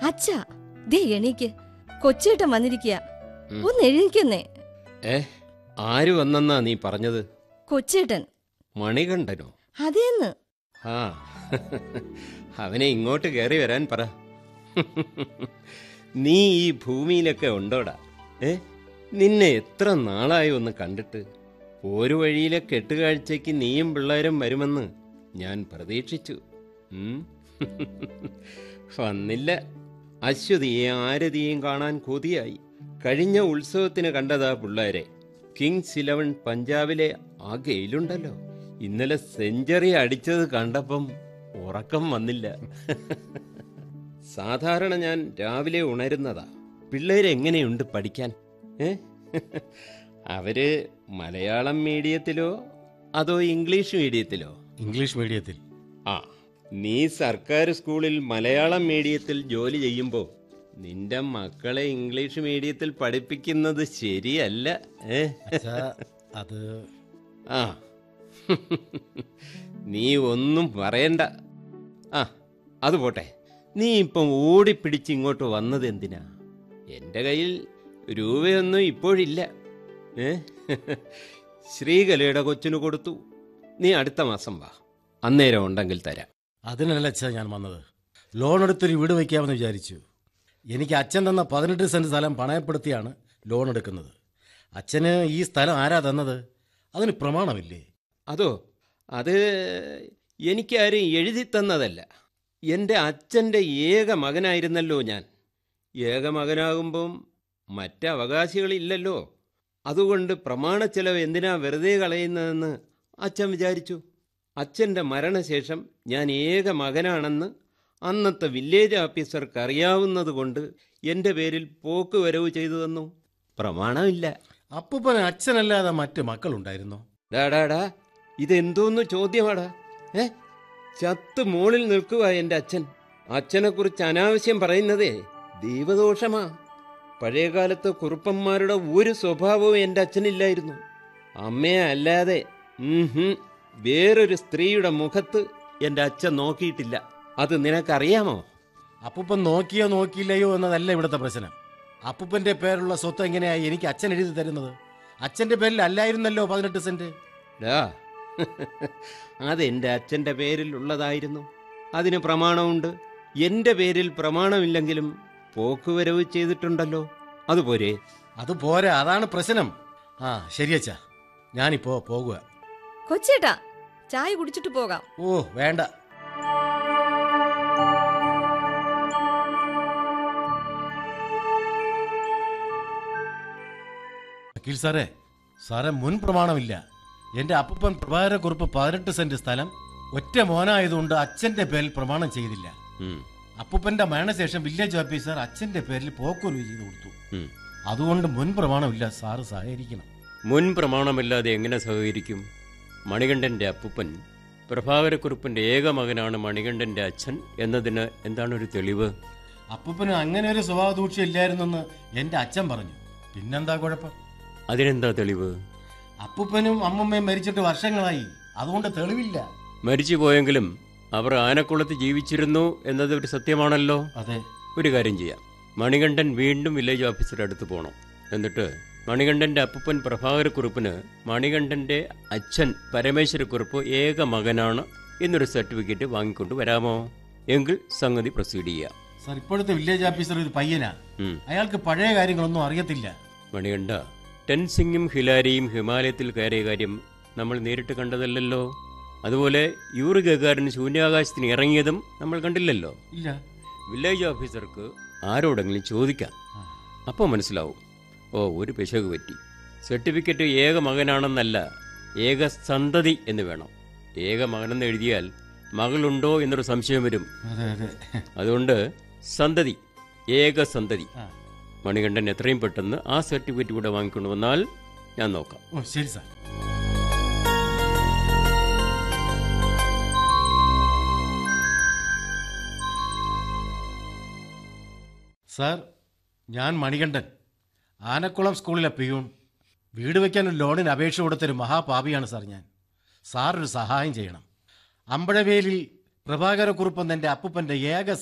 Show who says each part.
Speaker 1: അച്ഛാ ദേ എണീക്ക് കൊച്ചേട്ടൻ വന്നിരിക്കുക
Speaker 2: ഉം.
Speaker 1: ഒന്ന് എഴുന്നേക്കുന്നേ
Speaker 2: ഏ ആര് വന്നെന്നാ നീ പറഞ്ഞത്
Speaker 1: കൊച്ചേട്ടൻ
Speaker 2: മണികണ്ഠനോ
Speaker 1: അതേന്ന്
Speaker 2: ആ അവനെ ഇങ്ങോട്ട് കയറി വരാൻ പറ നീ ഈ ഭൂമിയിലൊക്കെ ഉണ്ടോടാ ഏ നിന്നെ എത്ര നാളായി ഒന്ന് കണ്ടിട്ട് ഒരു വഴിയിലെ കെട്ടുകാഴ്ചയ്ക്ക് നീയും പിള്ളേരും വരുമെന്ന് ഞാൻ പ്രതീക്ഷിച്ചു ഉം. വന്നില്ല അശ്വതിയെയും ആരതിയെയും കാണാൻ കൊതിയായി കഴിഞ്ഞ ഉത്സവത്തിന് കണ്ടതാ പിള്ളേരെ കിങ്സ് ഇലവൻ പഞ്ചാബിലെ ആ ഗെയിലുണ്ടല്ലോ ഇന്നലെ സെഞ്ചുറി അടിച്ചത് കണ്ടപ്പം ഉറക്കം വന്നില്ല സാധാരണ ഞാൻ രാവിലെ ഉണരുന്നതാ പിള്ളേരെങ്ങനെയുണ്ട് പഠിക്കാൻ ഏ അവര് മലയാളം മീഡിയത്തിലോ അതോ ഇംഗ്ലീഷ് മീഡിയത്തിലോ
Speaker 3: ഇംഗ്ലീഷ് മീഡിയത്തിൽ
Speaker 2: ആ നീ സർക്കാർ സ്കൂളിൽ മലയാളം മീഡിയത്തിൽ ജോലി ചെയ്യുമ്പോൾ നിന്റെ മക്കളെ ഇംഗ്ലീഷ് മീഡിയത്തിൽ പഠിപ്പിക്കുന്നത് ശരിയല്ല ഏ
Speaker 3: അച്ഛാ അത്
Speaker 2: ആ നീ ഒന്നും പറയണ്ട ആ അത് പോട്ടെ നീ ഇപ്പം ഓടിപ്പിടിച്ച് ഇങ്ങോട്ട് വന്നത് എന്തിനാ എൻ്റെ കയ്യിൽ രൂപയൊന്നും ഇപ്പോഴില്ല ഏ ശ്രീകലയുടെ കൊച്ചിന് കൊടുത്തു നീ അടുത്ത മാസം വാ അന്നേരം ഉണ്ടെങ്കിൽ തരാം
Speaker 3: അതിനല്ല അച്ഛാ ഞാൻ വന്നത് ലോൺ എടുത്തൊരു വീട് വയ്ക്കാമെന്ന് വിചാരിച്ചു എനിക്ക് അച്ഛൻ തന്ന പതിനെട്ട് സെന്റ് സ്ഥലം പണയപ്പെടുത്തിയാണ് ലോൺ എടുക്കുന്നത് അച്ഛന് ഈ സ്ഥലം ആരാ തന്നത് അതിന് പ്രമാണമില്ലേ
Speaker 2: അതോ അത് എനിക്കാരും എഴുതി തന്നതല്ല എൻ്റെ അച്ഛൻ്റെ ഏക മകനായിരുന്നല്ലോ ഞാൻ ഏക മകനാകുമ്പം മറ്റ് അവകാശികളില്ലല്ലോ അതുകൊണ്ട് പ്രമാണച്ചെലവ് എന്തിനാ വെറുതെ കളയുന്നതെന്ന് അച്ഛൻ വിചാരിച്ചു അച്ഛൻ്റെ മരണശേഷം ഞാൻ ഏക മകനാണെന്ന് അന്നത്തെ വില്ലേജ് ഓഫീസർക്ക് അറിയാവുന്നത് കൊണ്ട് എൻ്റെ പേരിൽ പോക്ക് വരവ് ചെയ്തു തന്നു പ്രമാണമില്ല
Speaker 3: അപ്പൂപ്പന് അച്ഛനല്ലാതെ മറ്റ് മക്കളുണ്ടായിരുന്നോ
Speaker 2: ഡാടാടാ ഇതെന്തോന്ന് ചോദ്യമാടാ ഏ ചത്ത് മോളിൽ നിൽക്കുക എൻ്റെ അച്ഛൻ അച്ഛനെക്കുറിച്ച് അനാവശ്യം പറയുന്നതേ ദൈവദോഷമാ പഴയകാലത്ത് കുറുപ്പന്മാരുടെ ഒരു സ്വഭാവവും എൻ്റെ അച്ഛനില്ലായിരുന്നു അമ്മയെ അല്ലാതെ ഉം ഹും, വേറൊരു സ്ത്രീയുടെ മുഖത്ത് എൻ്റെ അച്ഛൻ നോക്കിയിട്ടില്ല അത് നിനക്കറിയാമോ
Speaker 3: അപ്പൂപ്പൻ നോക്കിയോ നോക്കിയില്ലയോ എന്നതല്ല ഇവിടുത്തെ പ്രശ്നം അപ്പൂപ്പന്റെ പേരുള്ള സ്വത്ത് എങ്ങനെയാ എനിക്ക് അച്ഛൻ എഴുതി തരുന്നത് അച്ഛന്റെ പേരിൽ അല്ലായിരുന്നല്ലോ പതിനെട്ട് സെന്റ്
Speaker 2: ഡാ അതെൻ്റെ അച്ഛൻ്റെ പേരിൽ ഉള്ളതായിരുന്നു അതിന് പ്രമാണമുണ്ട് എൻ്റെ പേരിൽ പ്രമാണമില്ലെങ്കിലും പോക്കുവരവ് ചെയ്തിട്ടുണ്ടല്ലോ അതുപോരെ
Speaker 3: അത് പോരാ അതാണ് പ്രശ്നം ആ ശരിയച്ചാ ഞാനിപ്പോ പോകുക
Speaker 1: കൊച്ചേട്ടാ ചായ കുടിച്ചിട്ട് പോകാം
Speaker 3: ഓ വേണ്ട വക്കീൽ സാറേ സാറേ മുൻ പ്രമാണമില്ല എന്റെ അപ്പൂപ്പൻ പ്രഭാകരക്കുറിപ്പ് പതിനെട്ട് സെന്റ് സ്ഥലം ഒറ്റ മോനായതുകൊണ്ട് അച്ഛന്റെ പേരിൽ പ്രമാണം ചെയ്തില്ല
Speaker 2: ഉം,
Speaker 3: അപ്പൂപ്പന്റെ മരണശേഷം വില്ലേജ് ഓഫീസർ അച്ഛന്റെ പേരിൽ പോക്കുരുവ് ചെയ്തു കൊടുത്തു
Speaker 2: ഉം.
Speaker 3: അതുകൊണ്ട് മുൻ പ്രമാണമില്ല സാറ് സഹകരിക്കണം
Speaker 2: മുൻ പ്രമാണമില്ലാതെ എങ്ങനെ സഹകരിക്കും മണികണ്ഠന്റെ അപ്പുപ്പൻ പ്രഭാകരക്കുറുപ്പിന്റെ ഏക മകനാണ് മണികണ്ഠന്റെ അച്ഛൻ എന്നതിന് എന്താണൊരു തെളിവ്
Speaker 3: അപ്പൂപ്പന് അങ്ങനെ ഒരു സ്വഭാവ ദൂഷ്യം ഇല്ലായിരുന്നെന്ന് എന്റെ അച്ഛൻ പറഞ്ഞു പിന്നെന്താ കുഴപ്പം
Speaker 2: അതിനെന്താ തെളിവ്
Speaker 3: അപ്പൂപ്പനും അമ്മമ്മയും മരിച്ചിട്ട് വർഷങ്ങളായി അതുകൊണ്ട് തെളിവില്ല
Speaker 2: മരിച്ചു പോയെങ്കിലും അവർ ആനക്കുളത്ത് ജീവിച്ചിരുന്നു എന്നത് ഒരു സത്യമാണല്ലോ
Speaker 3: അതെ
Speaker 2: ഒരു കാര്യം ചെയ്യാം മണികണ്ഠൻ വീണ്ടും വില്ലേജ് ഓഫീസറുടെ അടുത്ത് പോകണം എന്നിട്ട് മണികണ്ഠന്റെ അപ്പൂപ്പൻ പ്രഭാകരക്കുറുപ്പിന് മണികണ്ഠന്റെ അച്ഛൻ പരമേശ്വരക്കുറുപ്പ് ഏക മകനാണ് എന്നൊരു സർട്ടിഫിക്കറ്റ് വാങ്ങിക്കൊണ്ട് വരാമോ എങ്കിൽ സംഗതി പ്രൊസീഡ് ചെയ്യാം
Speaker 3: സാർ ഇപ്പോഴത്തെ വില്ലേജ് ഓഫീസർ ഒരു പയ്യനാ
Speaker 2: ഉം.
Speaker 3: അയാൾക്ക് പഴയ കാര്യങ്ങളൊന്നും അറിയത്തില്ല
Speaker 2: മണികണ്ഠ ടെൻസിംഗും ഹിലാരിയും ഹിമാലയത്തിൽ കയറിയ കാര്യം നമ്മൾ നേരിട്ട് കണ്ടതല്ലല്ലോ അതുപോലെ യൂറി ഗഗാരൻ ശൂന്യാകാശത്തിന് ഇറങ്ങിയതും നമ്മൾ കണ്ടില്ലല്ലോ
Speaker 3: ഇല്ല
Speaker 2: വില്ലേജ് ഓഫീസർക്ക് ആരോടെങ്കിലും ചോദിക്കാം
Speaker 3: ആ.
Speaker 2: അപ്പോൾ മനസ്സിലാവും ഓ ഒരു പിശക് പറ്റി സർട്ടിഫിക്കറ്റ് ഏക മകനാണെന്നല്ല ഏക സന്തതി എന്ന് വേണം ഏക മകനെന്ന് എഴുതിയാൽ മകളുണ്ടോ എന്നൊരു സംശയം വരും
Speaker 3: അതെ അതെ
Speaker 2: അതുകൊണ്ട് സന്തതി ഏക സന്തതി
Speaker 3: ആ.
Speaker 2: മണികണ്ഠൻ എത്രയും പെട്ടെന്ന് ആ സർട്ടിഫിക്കറ്റ് കൂടെ വാങ്ങിക്കൊണ്ട് വന്നാൽ ഞാൻ നോക്കാം
Speaker 3: ഓ ശരി സാർ സാർ ഞാൻ മണികണ്ഠൻ ആനക്കുളം സ്കൂളിലെ പിയൂൺ വീട് വയ്ക്കാൻ ഒരു ലോണിന് അപേക്ഷ കൊടുത്തൊരു മഹാപാപിയാണ് സാർ ഞാൻ സാർ ഒരു സഹായം ചെയ്യണം അമ്പഴവേലിൽ പ്രഭാകരക്കുറുപ്പെന്ന് എൻ്റെ അപ്പൂപ്പൻ്റെ ഏക